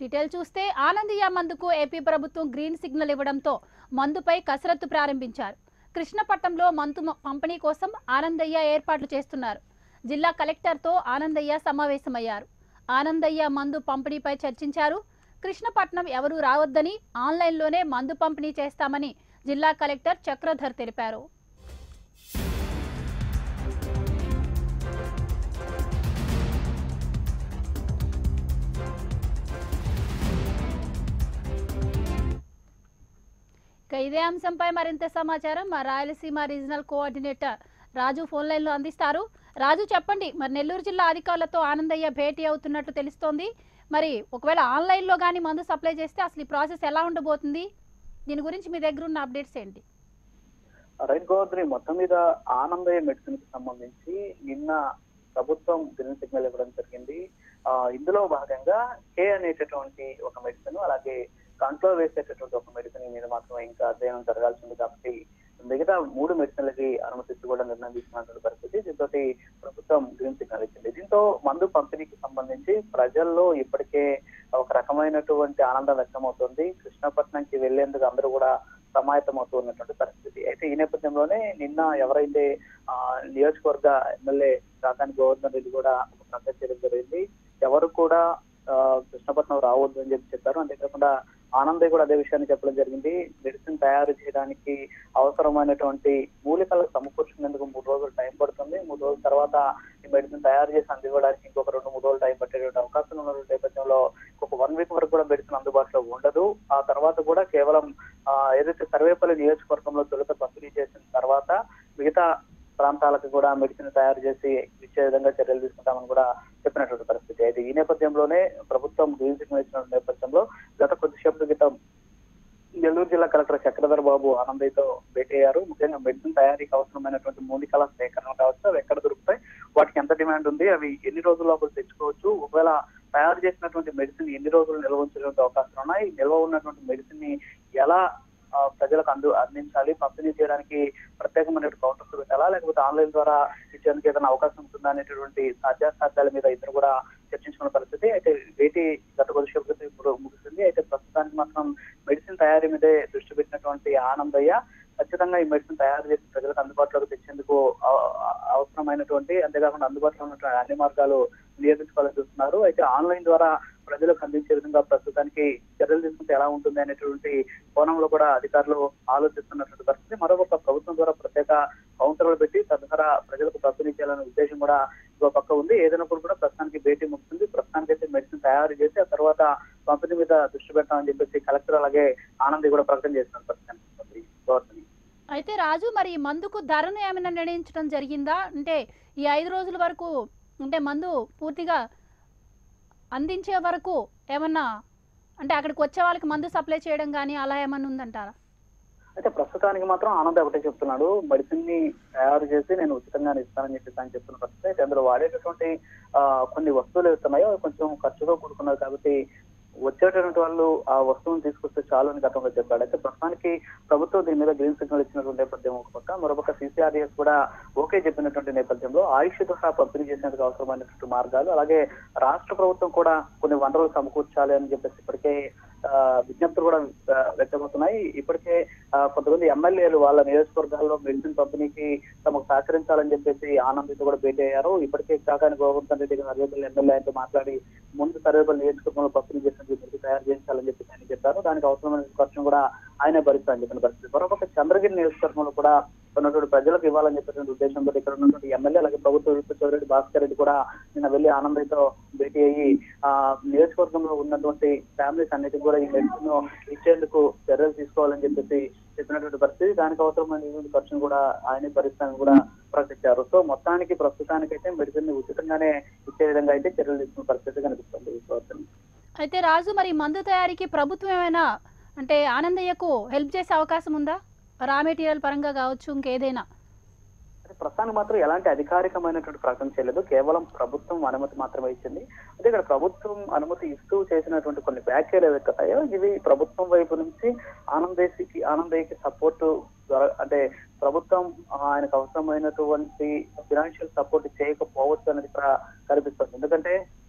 Detail చూస్తే ఆనందయ్య మందుకు AP ప్రభుత్వం గ్రీన్ సిగ్నల్ ఇవ్వడంతో మందుపై కసరత్తు ప్రారంభించారు కృష్ణపట్నంలో మందు మ- పంపిణీ కోసం ఆనందయ్య ఏర్పాట్లు చేస్తున్నారు జిల్లా కలెక్టర్తో ఆనందయ్య సమావేశమయ్యారు ఆనందయ్య మందు పంపిణీపై చర్చించారు కృష్ణపట్నం ఎవరూ రావద్దని ఆన్లైన్లోనే మందు పంపిణీ చేస్తామని జిల్లా కలెక్టర్ చక్రధర్ తెలిపారు ఇక ఇదే అంశంపై మరింత సమాచారం మా Rayalaseema regional coordinator Raju phone లైన్లో అందిస్తారు రాజు చెప్పండి మరి నెల్లూరు జిల్లా అధికారులతో ఆనందయ్య భేటీ అవుతున్నట్టు తెలుస్తోంది మరి ఒకవేళ ఆన్లైన్లో కానీ మందు సప్లై చేస్తే అసలు ఈ ప్రాసెస్ ఎలా ఉండబోతుంది దీని గురించి మీ దగ్గర ఉన్న అప్డేట్స్ ఏంటి రైట్ గోదావరి మొత్తం మీద ఆనందయ్య మెడిసిన్ కి సంబంధించి నిన్న ప్రభుత్వం గ్రీన్ సిగ్నల్ ఇవ్వడం జరిగింది ఆ ఇందులో భాగంగా కే అనేటటువంటి ఒక మెడిసిన్ అలాగే కంట్లో వేసేటటువంటి ఒక మెడిసిన్ మీద మాత్రమే ఇంకా అధ్యయనం జరగాల్సి ఉంది కాబట్టి మిగతా మూడు మెడిసిన్లకి అనుమతిస్తూ కూడా నిర్ణయం తీసుకున్నటువంటి పరిస్థితి దీంతో ప్రభుత్వం గ్రీన్ సిగ్నల్ ఇచ్చింది దీంతో మందు పంపిణీకి సంబంధించి ప్రజల్లో ఇప్పటికే ఒక రకమైనటువంటి ఆనందం వ్యక్తమవుతుంది కృష్ణపట్నంకి వెళ్లేందుకు అందరూ కూడా సమాయత్తం అవుతూ ఉన్నటువంటి పరిస్థితి అయితే ఈ నేపథ్యంలోనే నిన్న ఎవరైతే ఆ నియోజకవర్గ ఎమ్మెల్యే కాకాని గోవర్ధన్ రెడ్డి కూడా ఒక ప్రకటన చేయడం జరిగింది ఎవరు కూడా ఆ, కృష్ణపట్నం రావద్దు అని చెప్పి చెప్పారు అంతేకాకుండా ఆనందయ్య కూడా అదే విషయాన్ని చెప్పడం జరిగింది మెడిసిన్ తయారు చేయడానికి అవసరమైనటువంటి మూలికలకు సమకూర్చుకునేందుకు మూడు రోజులు టైం పడుతుంది మూడు రోజుల తర్వాత ఈ మెడిసిన్ తయారు చేసి అందివ్వడానికి ఇంకొక రెండు మూడు రోజులు టైం పట్టేటువంటి అవకాశం ఉన్న నేపథ్యంలో ఒక వన్ వీక్ వరకు కూడా మెడిసిన్ అందుబాటులో ఉండదు ఆ తర్వాత కూడా కేవలం ఆ, ఏదైతే సర్వేపల్లి నియోజకవర్గంలో తొలుత పంపిణీ చేసిన తర్వాత మిగతా ప్రాంతాలకు కూడా మెడిసిన్ తయారు చేసి ఇచ్చే విధంగా చర్యలు తీసుకుంటామని కూడా చెప్పినటువంటి పరిస్థితి అయితే ఈ నేపథ్యంలోనే ప్రభుత్వం గ్రీన్ సిగ్నల్ ఇచ్చిన నేపథ్యంలో గత కొద్దిసేపటి క్రితం నెల్లూరు జిల్లా కలెక్టర్ చక్రధర్ బాబు ఆనందయ్యతో భేటీ అయ్యారు ముఖ్యంగా మెడిసిన్ తయారీకి అవసరమైనటువంటి మూలికల సేకరణ కావచ్చు అవి ఎక్కడ దొరుకుతాయి వాటికి ఎంత డిమాండ్ ఉంది అవి ఎన్ని రోజుల లోపల తెచ్చుకోవచ్చు ఒకవేళ తయారు చేసినటువంటి మెడిసిన్ ఎన్ని రోజులు నిల్వ ఉంచేటువంటి అవకాశాలు ఉన్నాయి నిల్వ ఉన్నటువంటి మెడిసిన్ ని ఎలా ఆ, ప్రజలకు అందు అందించాలి పంపిణీ చేయడానికి ప్రత్యేకమైన కౌంటర్స్ పెట్టాలా లేకపోతే ఆన్లైన్ ద్వారా ఇచ్చేందుకు ఏదైనా అవకాశం ఉంటుందా అనేటువంటి సాధ్యాసాధ్యాల మీద ఇద్దరు కూడా చర్చించుకున్న పరిస్థితి అయితే భేటీ గత కొద్దిసేపు క్రితం ఇప్పుడు ముగిసింది అయితే ప్రస్తుతానికి మాత్రం మెడిసిన్ తయారీ మీదే దృష్టి పెట్టినటువంటి ఆనందయ్య ఖచ్చితంగా ఈ మెడిసిన్ తయారు చేసి ప్రజలకు అందుబాటులోకి తెచ్చేందుకు అవ- అవసరమైనటువంటి అంతేకాకుండా అందుబాటులో ఉన్నటువంటి అన్ని మార్గాలు నియోగించుకోవాలని చూస్తున్నారు అయితే ఆన్లైన్ ద్వారా ప్రజలకు అందించే విధంగా ప్రస్తుతానికి చర్యలు తీసుకుంటే ఎలా ఉంటుంది అనేటువంటి కోణంలో కూడా అధికారులు ఆలోచిస్తున్నటువంటి పరిస్థితి మరొక ప్రభుత్వం ద్వారా ప్రత్యేక కౌంటర్లు పెట్టి తద్వారా ప్రజలకు పంపిణీ చేయాలనే ఉద్దేశం కూడా ఇంకో పక్క ఉంది ఏదైనప్పుడు కూడా ప్రస్తుతానికి భేటీ ముగుతుంది ప్రస్తుతానికైతే మెడిసిన్ తయారు చేసి ఆ తర్వాత పంపిణీ మీద దృష్టి పెడతామని చెప్పేసి కలెక్టర్ అలాగే ఆనంద్ కూడా ప్రకటన చేస్తున్నారు ప్రస్తుతానికి గవర్నమెంట్ అయితే రాజు మరి ఈ మందుకు ధరను ఏమైనా నిర్ణయించడం జరిగిందా అంటే ఈ ఐదు రోజుల వరకు అంటే మందు పూర్తిగా అందించే వరకు ఏమన్నా అంటే అక్కడికి వచ్చే వాళ్ళకి మందు సప్లై చేయడం కానీ అలా ఏమన్నా ఉందంటారా అయితే ప్రస్తుతానికి మాత్రం ఆనంద్ ఒకటే చెప్తున్నాడు మెడిసిన్ ని తయారు చేసి నేను ఉచితంగా ఇస్తానని చెప్పేసి ఆయన చెప్తున్న పరిస్థితి అయితే అందులో వాడేటటువంటి ఆ, కొన్ని వస్తువులు ఏవైతున్నాయో అవి కొంచెం ఖర్చుతో కూడుకున్నది కాబట్టి వచ్చేటటువంటి వాళ్ళు ఆ వస్తువుని తీసుకొస్తే చాలు అని గతంలో చెప్పాడు అయితే ప్రస్తుతానికి ప్రభుత్వం దీని మీద గ్రీన్ సిగ్నల్ ఇచ్చినటువంటి నేపథ్యం ఒక పక్క మరొక సిసిఆర్ఎస్ కూడా ఓకే చెప్పినటువంటి నేపథ్యంలో ఆయుష్ ద్వారా పంపిణీ చేసేందుకు అవసరమైనటువంటి మార్గాలు అలాగే రాష్ట్ర ప్రభుత్వం కూడా కొన్ని వనరులు సమకూర్చాలి అని చెప్పేసి ఇప్పటికే ఆ, విజ్ఞప్తులు కూడా ఆ, వ్యక్తమవుతున్నాయి ఇప్పటికే ఆ, కొంతమంది ఎమ్మెల్యేలు వాళ్ళ నియోజకవర్గాల్లో మెడిసిన్ పంపిణీకి తమకు సహకరించాలని చెప్పేసి ఆనందితో కూడా భేటీ అయ్యారు ఇప్పటికే కాకాని గోవర్ధన్ రెడ్డి గారు సర్వేపల్లి ఎమ్మెల్యే ఆయనతో మాట్లాడి ముందు సర్వేపల్లి నియోజకవర్గంలో పంపిణీ చేసినట్టు మెడిసిన్ తయారు చేయించాలని చెప్పేసి ఆయన చెప్పారు దానికి అవసరమైన ఖర్చును కూడా ఆయనే భరిస్తారని చెప్పిన పరిస్థితి మరొక చంద్రగిరి నియోజకవర్గంలో కూడా ఉన్నటువంటి ప్రజలకు ఇవ్వాలని చెప్పేటువంటి ఉద్దేశంతో ఇక్కడ ఉన్నటువంటి ఎమ్మెల్యే అలాగే ప్రభుత్వ విప్ చౌదరెడ్డి భాస్కర్ రెడ్డి కూడా నిన్న వెళ్లి ఆనందయ్యతో భేటీ అయ్యి ఆ నియోజకవర్గంలో ఉన్నటువంటి ఫ్యామిలీస్ అన్నిటికీ కూడా ఈ మెడిసిన్ ఇచ్చేందుకు చర్యలు తీసుకోవాలని చెప్పేసి చెప్పినటువంటి పరిస్థితి దానికి అవసరమైనటువంటి ఖర్చును కూడా ఆయనే భరిస్తానని కూడా ప్రకటించారు సో మొత్తానికి ప్రస్తుతానికైతే మెడిసిన్ ని ఉచితంగానే ఇచ్చే విధంగా అయితే చర్యలు తీసుకున్న పరిస్థితి కనిపిస్తుంది ఈ సంవత్సరం. అయితే రాజు మరి ఈ మందు తయారీకి ప్రభుత్వం ఏమైనా అంటే ఆనందయ్యకు హెల్ప్ చేసే అవకాశం ఉందా రా మెటీరియల్ పరంగా కావచ్చు ఇంకేదైనా అయితే ప్రస్తుతానికి మాత్రం ఎలాంటి అధికారికమైనటువంటి ప్రకటన చేయలేదు కేవలం ప్రభుత్వం అనుమతి మాత్రమే ఇచ్చింది అయితే ఇక్కడ ప్రభుత్వం అనుమతి ఇస్తూ చేసినటువంటి కొన్ని వ్యాఖ్యలు ఏవైతే ఉన్నాయో ఇవి ప్రభుత్వం వైపు నుంచి ఆనందేశికి ఆనందయ్యకి సపోర్ట్ అంటే ప్రభుత్వం ఆయనకు అవసరమైనటువంటి ఫినాన్షియల్ సపోర్ట్ చేయకపోవచ్చు అనేది ఇక్కడ కనిపిస్తుంది ఎందుకంటే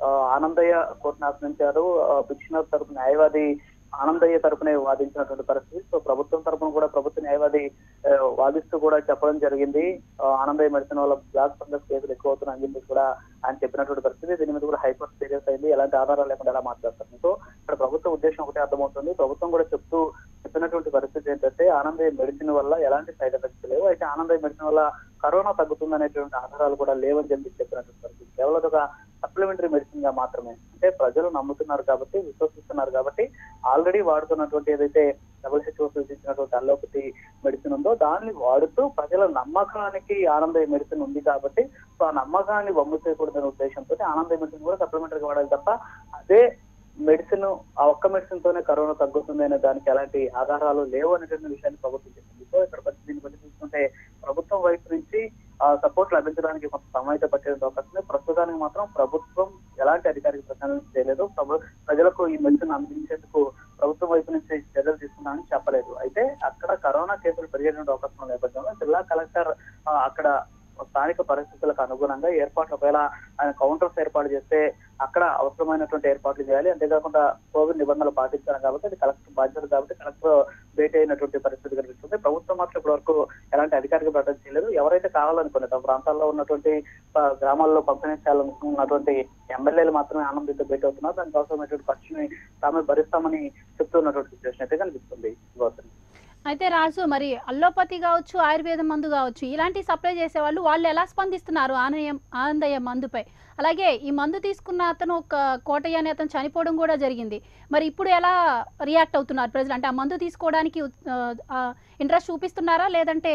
ఆ, ఆనందయ్య కోర్టును ఆశ్రయించారు ఆ, పిటిషనర్ తరపు న్యాయవాది ఆనందయ్య తరపునే వాదించినటువంటి పరిస్థితి సో ప్రభుత్వం తరపున కూడా ప్రభుత్వ న్యాయవాది ఆ, వాదిస్తూ కూడా చెప్పడం జరిగింది ఆ, ఆనందయ్య మెడిసిన్ వల్ల బ్లాక్ ఫంగస్ కేసులు ఎక్కువ అవుతున్నాయని చెప్పి కూడా ఆయన చెప్పినటువంటి పరిస్థితి దీని మీద కూడా హైకోర్టు సీరియస్ అయింది ఎలాంటి ఆధారాలు లేకుండా ఎలా మాట్లాడతారు సో ఇక్కడ ప్రభుత్వ ఉద్దేశం ఒకటే అర్థమవుతుంది ప్రభుత్వం కూడా చెప్తూ చెప్పినటువంటి పరిస్థితి ఏంటంటే ఆనందయ్య మెడిసిన్ వల్ల ఎలాంటి సైడ్ ఎఫెక్ట్స్ లేవు అయితే ఆనందయ్య మెడిసిన్ వల్ల కరోనా తగ్గుతుంది అనేటువంటి ఆధారాలు కూడా లేవని చెప్పి చెప్పినటువంటి పరిస్థితి కేవలం అది ఒక సప్లిమెంటరీ మెడిసిన్ గా మాత్రమే అంటే ప్రజలు నమ్ముతున్నారు కాబట్టి విశ్వసిస్తున్నారు కాబట్టి ఆల్రెడీ వాడుతున్నటువంటి ఏదైతే డబ్ల్యూహెచ్ఓ సూచించినటువంటి అల్లోపతి మెడిసిన్ ఉందో దాన్ని వాడుతూ ప్రజల నమ్మకానికి ఆనందయ్య మెడిసిన్ ఉంది కాబట్టి సో ఆ నమ్మకాన్ని వమ్ము చేయకూడదనే ఉద్దేశంతో ఆనందయ్య మెడిసిన్ కూడా సప్లిమెంటరీగా వాడాలి తప్ప అదే మెడిసిన్ ఆ ఒక్క మెడిసిన్ తోనే కరోనా తగ్గుతుంది అనే దానికి ఎలాంటి ఆధారాలు లేవు అనేటువంటి విషయాన్ని ప్రభుత్వం చెప్పింది సో ఇక్కడ బట్టి దీన్ని బట్టి చూసుకుంటే ప్రభుత్వం వైపు నుంచి ఆ సపోర్ట్ లభించడానికి కొంత సమయం అయితే పట్టే అవకాశం ఉంది ప్రస్తుతానికి మాత్రం ప్రభుత్వం ఎలాంటి అధికారిక ప్రకటన చేయలేదు ప్రభు- ప్రజలకు ఈ మెడిసిన్ అందించేందుకు ప్రభుత్వం వైపు నుంచి చర్యలు తీసుకున్నామని చెప్పలేదు అయితే అక్కడ కరోనా కేసులు పెరిగేటువంటి అవకాశం ఉన్న నేపథ్యంలో జిల్లా కలెక్టర్ ఆ, అక్కడ స్థానిక పరిస్థితులకు అనుగుణంగా ఏర్పాట్లు ఒకవేళ ఆయన కౌంటర్స్ ఏర్పాటు చేస్తే అక్కడ అవసరమైనటువంటి ఏర్పాట్లు చేయాలి అంతేకాకుండా కోవిడ్ నిబంధనలు పాటించాలి కాబట్టి అది కలెక్టర్ బాధ్యత కాబట్టి కలెక్టర్ భేటీ అయినటువంటి పరిస్థితి కనిపిస్తుంది ప్రభుత్వం మాత్రం ఇప్పటి వరకు ఎలాంటి అధికారిక ప్రకటన చేయలేదు ఎవరైతే కావాలనుకునే తమ ప్రాంతాల్లో ఉన్నటువంటి ఆ, గ్రామాల్లో పంపిణీ చేయాలనుకున్నటువంటి ఎమ్మెల్యేలు మాత్రమే ఆనందితో భేటీ అవుతున్నారు దానికి అవసరమైనటువంటి ఖర్చుని తామే భరిస్తామని చెప్తున్నటువంటి సిచ్యువేషన్ అయితే కనిపిస్తుంది గౌతమ్ అయితే రాజు మరి అల్లోపతి కావచ్చు ఆయుర్వేదం మందు కావచ్చు ఇలాంటి సప్లై చేసే వాళ్ళు వాళ్ళు ఎలా స్పందిస్తున్నారు ఆనయం ఆనందయ్య మందుపై అలాగే ఈ మందు తీసుకున్న అతను ఒక కోటయ్య అనే అతను చనిపోవడం కూడా జరిగింది మరి ఇప్పుడు ఎలా రియాక్ట్ అవుతున్నారు ప్రజలు అంటే ఆ మందు తీసుకోవడానికి ఇంట్రెస్ట్ చూపిస్తున్నారా లేదంటే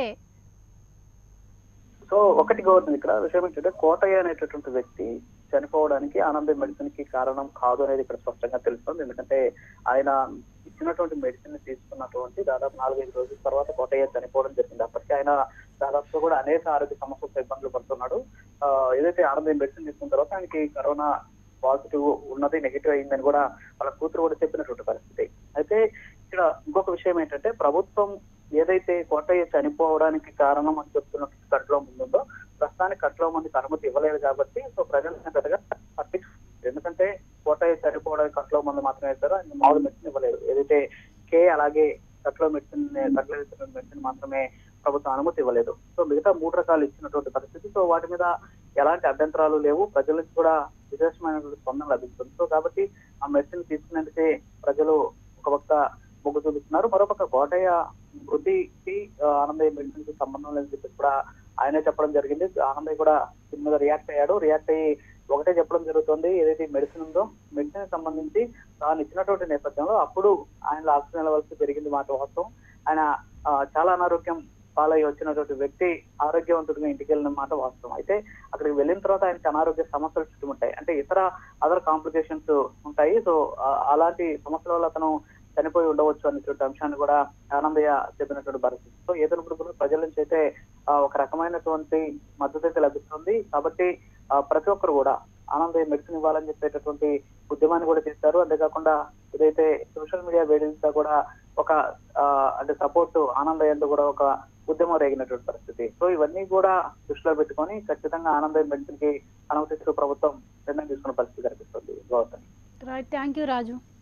సో ఒకటి గౌరవం ఇక్కడ విషయం ఏంటంటే కోటయ్య అనేటటువంటి వ్యక్తి చనిపోవడానికి ఆనంద మెడిసిన్ కి కారణం కాదు అనేది ఇక్కడ స్పష్టంగా తెలుస్తుంది ఎందుకంటే ఆయన ఇచ్చినటువంటి మెడిసిన్ ని తీసుకున్నటువంటి దాదాపు నాలుగైదు రోజుల తర్వాత కోటయ్య చనిపోవడం జరిగింది అప్పటికి ఆయన దాదాపు కూడా అనేక ఆరోగ్య సమస్యలతో ఇబ్బందులు పడుతున్నాడు ఆ, ఏదైతే ఆనంద మెడిసిన్ తీసుకున్న తర్వాత ఆయనకి కరోనా పాజిటివ్ ఉన్నది నెగిటివ్ అయిందని కూడా వాళ్ళ కూతురు కూడా చెప్పినటువంటి పరిస్థితి అయితే ఇక్కడ ఇంకొక విషయం ఏంటంటే ప్రభుత్వం ఏదైతే కోటయ్య చనిపోవడానికి కారణం అని చెప్తున్నటువంటి కట్లో ముందుందో ప్రస్తుతానికి కట్లో మందికి అనుమతి ఇవ్వలేదు కాబట్టి సో ప్రజలు పెద్దగా పట్టించుకోలేదు ఎందుకంటే కోటయ్య చనిపోవడానికి కట్లో మంది మాత్రమే ఇస్తారు ఆయన మామూలు మెడిసిన్ ఇవ్వలేదు ఏదైతే కే అలాగే కట్లో మెడిసిన్ కట్లో ఇస్తున్న మెడిసిన్ మాత్రమే ప్రభుత్వం అనుమతి ఇవ్వలేదు సో మిగతా మూడు రకాలు ఇచ్చినటువంటి పరిస్థితి సో వాటి మీద ఎలాంటి అభ్యంతరాలు లేవు ప్రజలకు కూడా విశేషమైనటువంటి స్పందన లభిస్తుంది సో కాబట్టి ఆ మెడిసిన్ తీసుకునేందుకే ప్రజలు ఒక పక్క మొగ్గు చూపిస్తున్నారు మరోపక్క కోటయ్య మృతికి ఆ, ఆనందయ్య మెడిసిన్ కి సంబంధం లేదని చెప్పి కూడా ఆయనే చెప్పడం జరిగింది ఆనందయ్య కూడా దీని మీద రియాక్ట్ అయ్యాడు రియాక్ట్ అయ్యి ఒకటే చెప్పడం జరుగుతుంది ఏదైతే మెడిసిన్ ఉందో మెడిసిన్ సంబంధించి తాను ఇచ్చినటువంటి నేపథ్యంలో అప్పుడు ఆయన ఆక్సిజన్ లెవెల్స్ పెరిగింది మాట వాస్తవం ఆయన ఆ, చాలా అనారోగ్యం పాలై వచ్చినటువంటి వ్యక్తి ఆరోగ్యవంతుడిగా ఇంటికి వెళ్ళిన మాట వాస్తవం అయితే అక్కడికి వెళ్ళిన తర్వాత ఆయనకి అనారోగ్య సమస్యలు చుట్టుముంటాయి అంటే ఇతర అదర్ కాంప్లికేషన్స్ ఉంటాయి సో ఆ- అలాంటి సమస్యల వల్ల అతను చనిపోయి ఉండవచ్చు అనేటువంటి అంశాన్ని కూడా ఆనందయ్య చెప్పినటువంటి పరిస్థితి సో ఏదైనా కూడా ప్రజల నుంచి అయితే ఆ, ఒక రకమైనటువంటి మద్దతు అయితే లభిస్తుంది కాబట్టి ఆ, ప్రతి ఒక్కరు కూడా ఆనందయ్య మెడిసిన్ ఇవ్వాలని చెప్పేటటువంటి ఉద్యమాన్ని కూడా చేస్తారు అంతేకాకుండా ఏదైతే సోషల్ మీడియా వేదికగా కూడా ఒక ఆ, అంటే సపోర్ట్ ఆనందయ్యంతో కూడా ఒక ఉద్యమం రేగినటువంటి పరిస్థితి సో ఇవన్నీ కూడా దృష్టిలో పెట్టుకొని ఖచ్చితంగా ఆనందయ్య మెడిసిన్ కి అనుమతిస్తూ ప్రభుత్వం నిర్ణయం తీసుకున్న పరిస్థితి కనిపిస్తుంది Gautam right thank you Raju